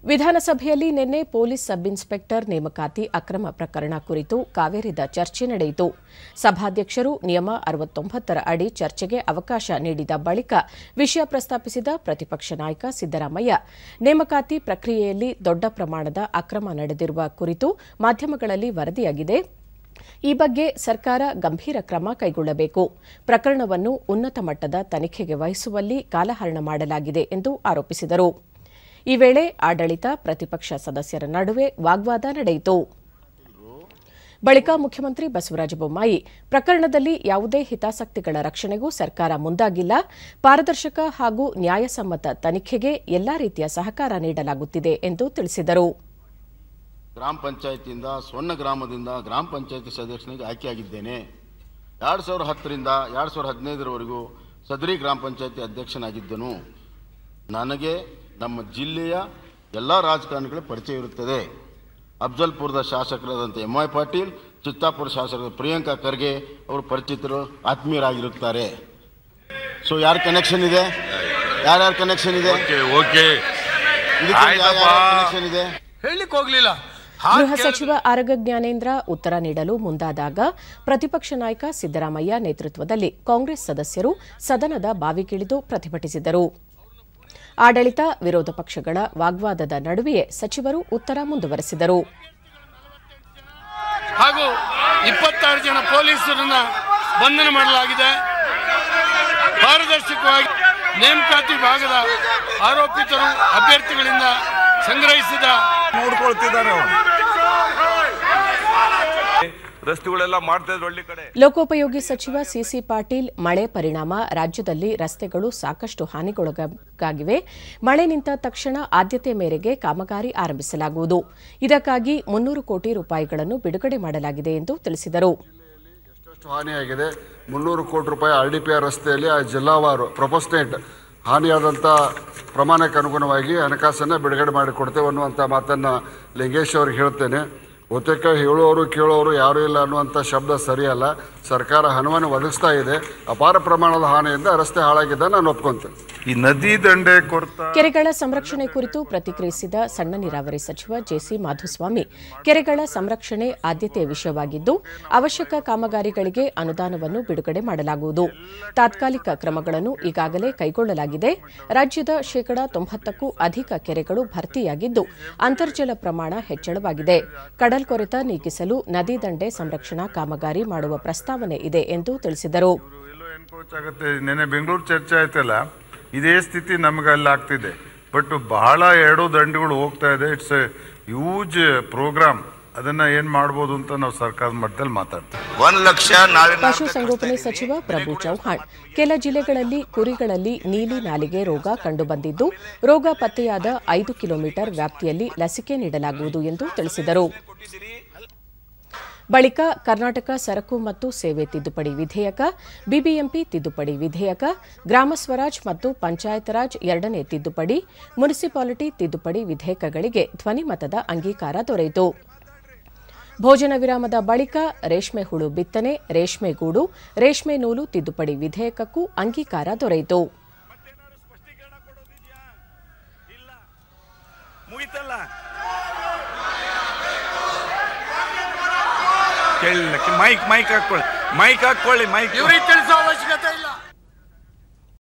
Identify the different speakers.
Speaker 1: ವಿಧಾನಸಭೆಯಲ್ಲಿ ನಿನ್ನೆ police sub inspector ನೇಮಕಾತಿ ಅಕ್ರಮ ಪ್ರಕರಣ ಕುರಿತು ಕಾವೇರಿದ ಚರ್ಚೆ ನಡೆಯಿತು ಸಭಾಧ್ಯಕ್ಷರು ನಿಯಮ ಅರವತ್ತೊಂಬತ್ತರ ಅಡಿ ಚರ್ಚೆಗೆ ಅವಕಾಶ ನೀಡಿದ ಬಳಿಕ ವಿಷಯ ಪ್ರಸ್ತಾಪಿಸಿದ ಪ್ರತಿಪಕ್ಷ ನಾಯಕ ಸಿದ್ದರಾಮಯ್ಯ ನೇಮಕಾತಿ ಪ್ರಕ್ರಿಯೆಯಲ್ಲಿ ದೊಡ್ಡ ಪ್ರಮಾಣದ ಅಕ್ರಮ ನಡೆದಿರುವ ಕುರಿತು ಮಾಧ್ಯಮಗಳಲ್ಲಿ ವರದಿಯಾಗಿದೆ ಈ ಬಗ್ಗೆ ಸರ್ಕಾರ ಗಂಭೀರ ಕ್ರಮ ಕೈಗೊಳ್ಳಬೇಕು ಪ್ರಕರಣವನ್ನು ಉನ್ನತ ಮಟ್ಟದ ತನಿಖೆಗೆ ವಹಿಸುವಲ್ಲಿ ಕಾಲಹರಣ ಮಾಡಲಾಗಿದೆ ಎಂದು ಆರೋಪಿಸಿದರು ಈ ವೇಳೆ ಆಡಳಿತ ಪ್ರತಿಪಕ್ಷ ಸದಸ್ಯರ ನಡುವೆ ವಾಗ್ವಾದ ನಡೆಯಿತು ಬಳಿಕ ಮುಖ್ಯಮಂತ್ರಿ ಬಸವರಾಜ ಬೊಮ್ಮಾಯಿ ಪ್ರಕರಣದಲ್ಲಿ ಯಾವುದೇ ಹಿತಾಸಕ್ತಿಗಳ ರಕ್ಷಣೆಗೂ ಸರ್ಕಾರ ಮುಂದಾಗಿಲ್ಲ ಪಾರದರ್ಶಕ ಹಾಗೂ ನ್ಯಾಯಸಮ್ಮತ ತನಿಖೆಗೆ ಎಲ್ಲಾ ರೀತಿಯ ಸಹಕಾರ ನೀಡಲಾಗುತ್ತಿದೆ ಎಂದು ತಿಳಿಸಿದರು
Speaker 2: ಗ್ರಾಮ ಪಂಚಾಯತಿಯಿಂದ ಸ್ವರ್ಣ ಗ್ರಾಮದಿಂದ ಗ್ರಾಮ ಪಂಚಾಯತಿ ಸದಸ್ಯನಿಗೆ ಆಯ್ಕೆಯಾಗಿದ್ದೇನೆ ಎರಡು ಸಾವಿರದ ಹತ್ತರಿಂದ ಎರಡು ಸಾವಿರದ ಹದಿನೈದರವರೆಗೂ ಸದರಿ ಗ್ರಾಮ ಪಂಚಾಯತಿ ಅಧ್ಯಕ್ಷನಾಗಿದ್ದನು ನನಗೆ ನಮ್ಮ ಜಿಲ್ಲೆಯ ಎಲ್ಲ ರಾಜಕಾರಣಿಗಳ ಪರಿಚಯ ಇರುತ್ತದೆ ಅಫ್ಜಲ್ಪುರದ ಶಾಸಕರಾದಂಥ ಎಂ ವೈ ಪಾಟೀಲ್ ಚಿತ್ತಾಪುರ ಶಾಸಕರ ಪ್ರಿಯಾಂಕಾ ಖರ್ಗೆ ಅವರು ಪರಿಚಿತರು ಆತ್ಮೀಯರಾಗಿರುತ್ತಾರೆ ಸೊ ಯಾರ ಕನೆಕ್ಷನ್ ಇದೆ ಯಾರ್ಯಾರ ಕನೆಕ್ಷನ್ ಇದೆ
Speaker 3: ಓಕೆ ಓಕೆ
Speaker 2: ಇದಕ್ಕೆ
Speaker 3: ಆಯ್ತಪ್ಪ.
Speaker 2: ಕನೆಕ್ಷನ್ ಇದೆ
Speaker 4: ಹೇಳಲಿಕ್ಕೆ ಹೋಗ್ಲಿಲ್ಲ
Speaker 1: ಗೃಹ ಸಚಿವ ಆರಗ ಜ್ಞಾನೇಂದ್ರ ಉತ್ತರ ನೀಡಲು ಮುಂದಾದಾಗ ಪ್ರತಿಪಕ್ಷ ನಾಯಕ ಸಿದ್ದರಾಮಯ್ಯ ನೇತೃತ್ವದಲ್ಲಿ ಕಾಂಗ್ರೆಸ್ ಸದಸ್ಯರು ಸದನದ ಬಾವಿಗಿಳಿದು ಪ್ರತಿಭಟಿಸಿದರು ಆಡಳಿತ ವಿರೋಧ ಪಕ್ಷಗಳ ವಾಗ್ವಾದದ ನಡುವೆಯೇ ಸಚಿವರು ಉತ್ತರ ಮುಂದುವರೆಸಿದರು
Speaker 4: ಹಾಗೂ ಇಪ್ಪತ್ತಾರು ಜನ ಪೊಲೀಸರನ್ನ ಬಂಧನ ಮಾಡಲಾಗಿದೆ ಪಾರದರ್ಶಕವಾಗಿ ನೇಮಕಾತಿ ಭಾಗದ ಆರೋಪಿತರು ಅಭ್ಯರ್ಥಿಗಳಿಂದ ಸಂಗ್ರಹಿಸಿದ
Speaker 3: ನೋಡ್ಕೊಳ್ತಿದ್ದಾರೆ ಅವರು ರಸ್ತೆಗಳೆಲ್ಲ ಮಾಡ್ತಾ ಇದ್ರು ಹಳ್ಳಿ ಕಡೆ
Speaker 1: ಲೋಕೋಪಯೋಗಿ ಸಚಿವ ಸಿಸಿ ಪಾಟೀಲ್ ಮಳೆ ಪರಿಣಾಮ ರಾಜ್ಯದಲ್ಲಿ ರಸ್ತೆಗಳು ಸಾಕಷ್ಟು ಹಾನಿಗೊಳಗಾಗಿವೆ ಮಳೆ ನಿಂತ ತಕ್ಷಣ ಆದ್ಯತೆ ಮೇರೆಗೆ ಕಾಮಗಾರಿ ಆರಂಭಿಸಲಾಗುವುದು ಇದಕ್ಕಾಗಿ ಮುನ್ನೂರು ಕೋಟಿ ರೂಪಾಯಿಗಳನ್ನು ಬಿಡುಗಡೆ ಮಾಡಲಾಗಿದೆ ಎಂದು ತಿಳಿಸಿದರು
Speaker 5: ಎಷ್ಟು ಹಾನಿಯಾಗಿದೆ ಮುನ್ನೂರು ಕೋಟಿ ರೂಪಾಯಿ ಆರ್ ಡಿ ಪಿ ಆರ್ ರಸ್ತೆಯಲ್ಲಿ ಆ ಜಿಲ್ಲಾವಾರು ಪ್ರೊಪೋಸ್ಟೇಟ್ ಹಾನಿಯಾದಂಥ ಪ್ರಮಾಣಕ್ಕೆ ಅನುಗುಣವಾಗಿ ಹಣಕಾಸನ್ನು ಬಿಡುಗಡೆ ಮಾಡಿಕೊಡ್ತೇವೆ ಅನ್ನುವಂಥ ಮಾತನ್ನು ಲಿಂಗೇಶ್ ಅವ್ರಿಗೆ ಹೇಳ್ತೇನೆ ಒತ್ತೇಕ ಹೇಳುವವರು ಕೇಳೋರು ಯಾರೂ ಇಲ್ಲ ಅನ್ನುವಂಥ ಶಬ್ದ ಸರಿಯಲ್ಲ ಸರ್ಕಾರ ಹಣವನ್ನು ಒದಗಿಸ್ತಾ ಇದೆ ಅಪಾರ ಪ್ರಮಾಣದ ಹಾನಿಯಿಂದ ರಸ್ತೆ ಹಾಳಾಗಿದ್ದ ನಾನು ಒಪ್ಕೊಂತೇನೆ
Speaker 3: ಈ ನದಿ ದಂಡೆ ಕೊರ್ತಾ
Speaker 1: ಕೆರೆಗಳ ಸಂರಕ್ಷಣೆ ಕುರಿತು ಪ್ರತಿಕ್ರಿಯಿಸಿದ ಸಣ್ಣ ನೀರಾವರಿ ಸಚಿವ ಜೆಸಿ ಮಾಧುಸ್ವಾಮಿ ಕೆರೆಗಳ ಸಂರಕ್ಷಣೆ ಆದ್ಯತೆಯ ವಿಷಯವಾಗಿದ್ದು ಅವಶ್ಯಕ ಕಾಮಗಾರಿಗಳಿಗೆ ಅನುದಾನವನ್ನು ಬಿಡುಗಡೆ ಮಾಡಲಾಗುವುದು ತಾತ್ಕಾಲಿಕ ಕ್ರಮಗಳನ್ನು ಈಗಾಗಲೇ ಕೈಗೊಳ್ಳಲಾಗಿದೆ ರಾಜ್ಯದ ಶೇಕಡಾ ತೊಂಬತ್ತಕ್ಕೂ ಅಧಿಕ ಕೆರೆಗಳು ಭರ್ತಿಯಾಗಿದ್ದು ಅಂತರ್ಜಲ ಪ್ರಮಾಣ ಹೆಚ್ಚಳವಾಗಿದೆ ಕಡಲ್ಕೊರೆತ ನೀಗಿಸಲು ನದಿ ದಂಡೆ ಸಂರಕ್ಷಣಾ ಕಾಮಗಾರಿ ಮಾಡುವ ಪ್ರಸ್ತಾವನೆ ಇದೆ ಎಂದು ತಿಳಿಸಿದರು
Speaker 3: ಎಲ್ಲೋ ಎನ್ಕೋಚ್ ಆಗುತ್ತೆ ನೆನೆ ಬೆಂಗಳೂರು ಚರ್ಚೆ ಆಯ್ತಲ್ಲ ಇದೇ ಸ್ಥಿತಿ ನಮ್ಗೆ ಅಲ್ಲಿ ಆಗ್ತಿದೆ ಬಟ್ ಬಹಳ ಎರಡು ದಂಡುಗಳು ಹೋಗ್ತಾ ಇದೆ ಇಟ್ಸ್ ಎ ಹ್ಯೂಜ್ ಪ್ರೋಗ್ರಾಮ್ ಅದನ್ನ ಏನ್ ಮಾಡ್ಬೋದು ಅಂತ ನಾವು ಸರ್ಕಾರದ ಮಟ್ಟದಲ್ಲಿ ಮಾತಾಡ್ತೀವಿ
Speaker 6: ಒಂದು ಲಕ್ಷ ನಾಳೆ
Speaker 1: ಪಶುಸಂಗೋಪನೆ ಸಚಿವ ಪ್ರಭು ಚೌಹಾಣ್ ಕೆಲ ಜಿಲ್ಲೆಗಳಲ್ಲಿ ಕುರಿಗಳಲ್ಲಿ ನೀಲಿ ನಾಲಿಗೆ ರೋಗ ಕಂಡುಬಂದಿದ್ದು ರೋಗ ಪತ್ತೆಯಾದ ಐದು ಕಿಲೋಮೀಟರ್ ವ್ಯಾಪ್ತಿಯಲ್ಲಿ ಲಸಿಕೆ ನೀಡಲಾಗುವುದು ಎಂದು ತಿಳಿಸಿದರು ಬಳಿಕ ಕರ್ನಾಟಕ ಸರಕು ಮತ್ತು ಸೇವೆ ತಿದ್ದುಪಡಿ ವಿಧೇಯಕ ಬಿಬಿಎಂಪಿ ತಿದ್ದುಪಡಿ ವಿಧೇಯಕ ಗ್ರಾಮ ಸ್ವರಾಜ್ ಮತ್ತು ಪಂಚಾಯತ್ ರಾಜ್ ಎರಡನೇ ತಿದ್ದುಪಡಿ ಮುನಿಸಿಪಾಲಿಟಿ ತಿದ್ದುಪಡಿ ವಿಧೇಯಕಗಳಿಗೆ ಧ್ವನಿಮತದ ಅಂಗೀಕಾರ ದೊರೆಯಿತು ಭೋಜನ ವಿರಾಮದ ಬಳಿಕ ರೇಷ್ಮೆ ಹುಳು ಬಿತ್ತನೆ ರೇಷ್ಮೆ ಗೂಡು ರೇಷ್ಮೆ ನೂಲು ತಿದ್ದುಪಡಿ ವಿಧೇಯಕಕ್ಕೂ ಅಂಗೀಕಾರ ದೊರೆಯಿತು
Speaker 3: ಮುಗಿತಲ್ಲ ಕೇಳಿಲ್ಲ ಮೈಕ್ ಮೈಕ್ ಹಾಕೊಳ್ಳಿ ಮೈಕ್ ಹಾಕೊಳ್ಳಿ ಮೈಕ್
Speaker 4: ಇವ್ರಿಗೆ ತಿಳಿಸೋ ಅವಶ್ಯಕತೆ ಇಲ್ಲ